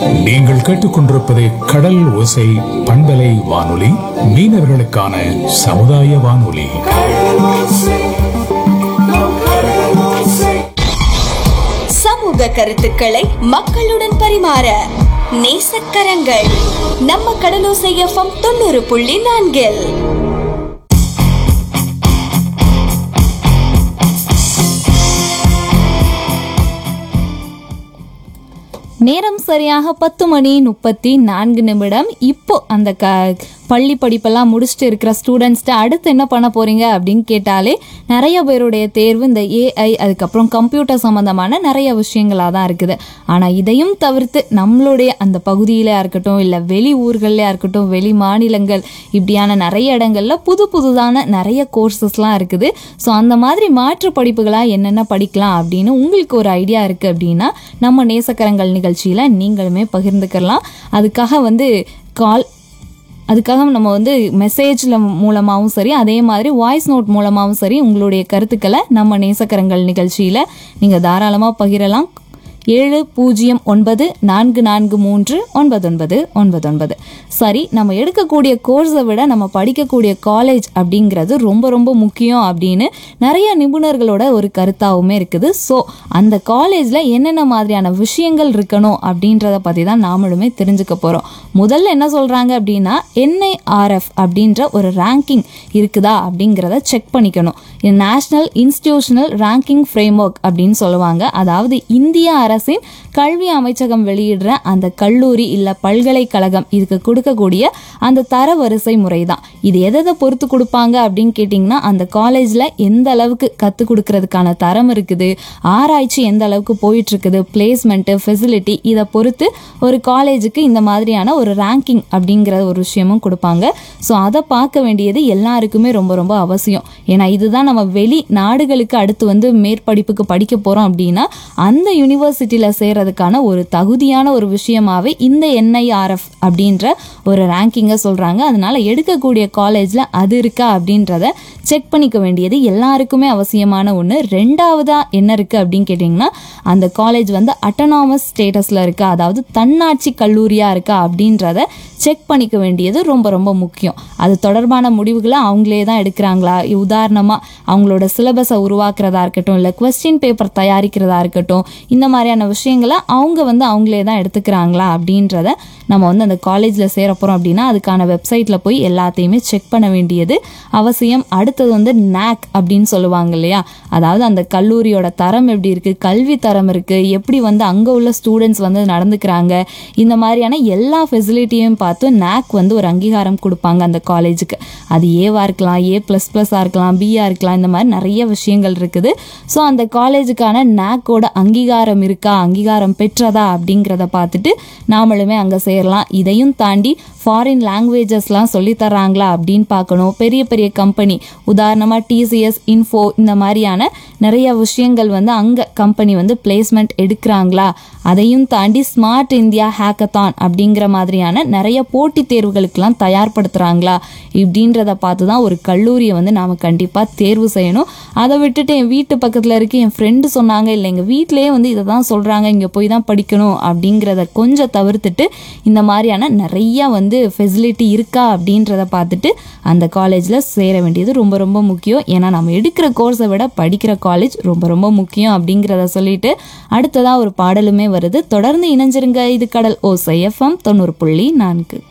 நீங்கள் கேட்டுக்கொண்டிருப்பது கடல் ஓசை பண்பலை வானொலி மீனவர்களுக்கான சமுதாய வானொலி சமூக கருத்துக்களை மக்களுடன் பரிமாற நேசக்கரங்கள் நம்ம கடலோசை எஃப்எம் தொண்ணூறு புள்ளி நான்கில் நேரம் சரியாக பத்து மணி முப்பத்தி நான்கு நிமிடம் இப்போ அந்த க பள்ளி படிப்பெல்லாம் முடிச்சுட்டு இருக்கிற ஸ்டூடெண்ட்ஸ்ட்டு அடுத்து என்ன பண்ண போறீங்க அப்படின்னு கேட்டாலே நிறைய பேருடைய தேர்வு இந்த ஏஐ அதுக்கப்புறம் கம்ப்யூட்டர் சம்மந்தமான நிறைய விஷயங்களாக தான் இருக்குது ஆனால் இதையும் தவிர்த்து நம்மளுடைய அந்த பகுதியிலையா இருக்கட்டும் இல்லை வெளி ஊர்கள்லையா இருக்கட்டும் வெளி மாநிலங்கள் இப்படியான நிறைய இடங்கள்ல புது புதுதான நிறைய கோர்சஸ்லாம் இருக்குது ஸோ அந்த மாதிரி மாற்று படிப்புகளாக என்னென்ன படிக்கலாம் அப்படின்னு உங்களுக்கு ஒரு ஐடியா இருக்குது அப்படின்னா நம்ம நேசக்கரங்கள் நிகழ்ச்சியில் நீங்களுமே பகிர்ந்துக்கலாம் அதுக்காக வந்து கால் அதுக்காக நம்ம வந்து மெசேஜில் மூலமாகவும் சரி அதே மாதிரி வாய்ஸ் நோட் மூலமாகவும் சரி உங்களுடைய கருத்துக்களை நம்ம நேசக்கரங்கள் நிகழ்ச்சியில் நீங்கள் தாராளமாக பகிரலாம் ஏழு பூஜ்ஜியம் ஒன்பது நான்கு நான்கு மூன்று ஒன்பது ஒன்பது ஒன்பது ஒன்பது சரி நம்ம எடுக்கக்கூடிய கோர்ஸை விட நம்ம படிக்கக்கூடிய காலேஜ் அப்படிங்கிறது ரொம்ப ரொம்ப முக்கியம் அப்படின்னு நிறைய நிபுணர்களோட ஒரு கருத்தாகவுமே இருக்குது ஸோ அந்த காலேஜில் என்னென்ன மாதிரியான விஷயங்கள் இருக்கணும் அப்படின்றத பற்றி தான் நாமளுமே தெரிஞ்சுக்க போகிறோம் முதல்ல என்ன சொல்கிறாங்க அப்படின்னா என்ஐஆர்எஃப் அப்படின்ற ஒரு ரேங்கிங் இருக்குதா அப்படிங்கிறத செக் பண்ணிக்கணும் இது national institutional ranking framework அப்படின்னு சொல்லுவாங்க அதாவது இந்திய அரசின் கல்வி அமைச்சகம் வெளியிடுற அந்த கல்லூரி இல்லை பல்கலைக்கழகம் இதுக்கு கொடுக்கக்கூடிய அந்த தரவரிசை முறை தான் இது எதை எதை பொறுத்து கொடுப்பாங்க அப்படின்னு கேட்டிங்கன்னா அந்த காலேஜில் எந்த அளவுக்கு கற்றுக் கொடுக்கறதுக்கான தரம் இருக்குது ஆராய்ச்சி எந்த அளவுக்கு போயிட்டு இருக்குது பிளேஸ்மெண்ட்டு ஃபெசிலிட்டி இதை பொறுத்து ஒரு காலேஜுக்கு இந்த மாதிரியான ஒரு ரேங்கிங் அப்படிங்கிற ஒரு விஷயமும் கொடுப்பாங்க ஸோ அதை பார்க்க வேண்டியது எல்லாருக்குமே ரொம்ப ரொம்ப அவசியம் ஏன்னா இதுதான் நம்ம வெளி நாடுகளுக்கு அடுத்து வந்து மேற்படிப்புக்கு படிக்க போகிறோம் அப்படின்னா அந்த யூனிவர்சிட்டியில் சேர்றதுக்கான ஒரு தகுதியான ஒரு விஷயமாவே இந்த என்ஐஆர்எஃப் அப்படின்ற ஒரு ரேங்கிங்கை சொல்கிறாங்க அதனால எடுக்கக்கூடிய காலேஜில் அது இருக்கா அப்படின்றத செக் பண்ணிக்க வேண்டியது எல்லாருக்குமே அவசியமான ஒன்று ரெண்டாவதா என்ன இருக்குது அப்படின்னு கேட்டிங்கன்னா அந்த காலேஜ் வந்து அட்டனாமஸ் ஸ்டேட்டஸில் இருக்கா அதாவது தன்னாட்சி கல்லூரியாக இருக்கா அப்படின்றத செக் பண்ணிக்க வேண்டியது ரொம்ப ரொம்ப முக்கியம் அது தொடர்பான முடிவுகளை அவங்களே தான் எடுக்கிறாங்களா உதாரணமாக அவங்களோட சிலபஸை உருவாக்குறதா இருக்கட்டும் இல்லை கொஸ்டின் பேப்பர் தயாரிக்கிறதா இருக்கட்டும் இந்த மாதிரியான விஷயங்களை அவங்க வந்து அவங்களே தான் எடுத்துக்கிறாங்களா அப்படின்றத நம்ம வந்து அந்த காலேஜில் சேர போகிறோம் அப்படின்னா அதுக்கான வெப்சைட்டில் போய் எல்லாத்தையுமே செக் பண்ண வேண்டியது அவசியம் அடுத்தது வந்து நேக் அப்படின்னு சொல்லுவாங்க இல்லையா அதாவது அந்த கல்லூரியோட தரம் எப்படி இருக்குது கல்வி தரம் இருக்குது எப்படி வந்து அங்கே உள்ள ஸ்டூடெண்ட்ஸ் வந்து நடந்துக்கிறாங்க இந்த மாதிரியான எல்லா ஃபெசிலிட்டியும் பார்த்து நேக் வந்து ஒரு அங்கீகாரம் கொடுப்பாங்க அந்த காலேஜுக்கு அது ஏவா இருக்கலாம் ஏ ப்ளஸ் ப்ளஸ்ஸாக இருக்கலாம் பிஆ இருக்கலாம் இந்த மாதிரி நிறைய விஷயங்கள் இருக்குது ஸோ அந்த காலேஜுக்கான நேக்கோட அங்கீகாரம் இருக்கா அங்கீகாரம் பெற்றதா அப்படிங்கிறத பார்த்துட்டு நாமளுமே அங்கே சேரலாம் இதையும் தாண்டி ஃபாரின் லாங்குவேஜஸ்லாம் சொல்லி தர்றாங்களா அப்படின்னு பார்க்கணும் பெரிய பெரிய கம்பெனி உதாரணமாக டிசிஎஸ் இன்ஃபோ இந்த மாதிரியான நிறைய விஷயங்கள் வந்து அங்கே கம்பெனி வந்து பிளேஸ்மெண்ட் எடுக்கிறாங்களா அதையும் தாண்டி ஸ்மார்ட் இந்தியா ஹேக்கத்தான் அப்படிங்கிற மாதிரியான நிறைய போட்டித் தேர்வுகளுக்கெல்லாம் தயார்படுத்துகிறாங்களா இப்படின்றத பார்த்து தான் ஒரு கல்லூரியை வந்து நாம் கண்டிப்பாக தேர்வு செய்யணும் அதை விட்டுட்டு என் வீட்டு பக்கத்தில் இருக்க என் ஃப்ரெண்டு சொன்னாங்க இல்லை எங்கள் வீட்டிலேயே வந்து இதை தான் சொல்கிறாங்க இங்கே போய் தான் படிக்கணும் அப்படிங்கிறத கொஞ்சம் தவிர்த்துட்டு இந்த மாதிரியான நிறைய வந்து ஃபெசிலிட்டி இருக்கா அப்படின்றத பார்த்துட்டு அந்த காலேஜில் சேர வேண்டியது ரொம்ப ரொம்ப முக்கியம் ஏன்னா நம்ம எடுக்கிற கோர்ஸை விட படிக்கிற காலேஜ் ரொம்ப ரொம்ப முக்கியம் அப்படிங்கிறத சொல்லிட்டு அடுத்ததாக ஒரு பாடலுமே வருது தொடர்ந்து இணைஞ்சிருங்க இது கடல் ஓசை எஃப்எம் தொண்ணூறு புள்ளி நான்கு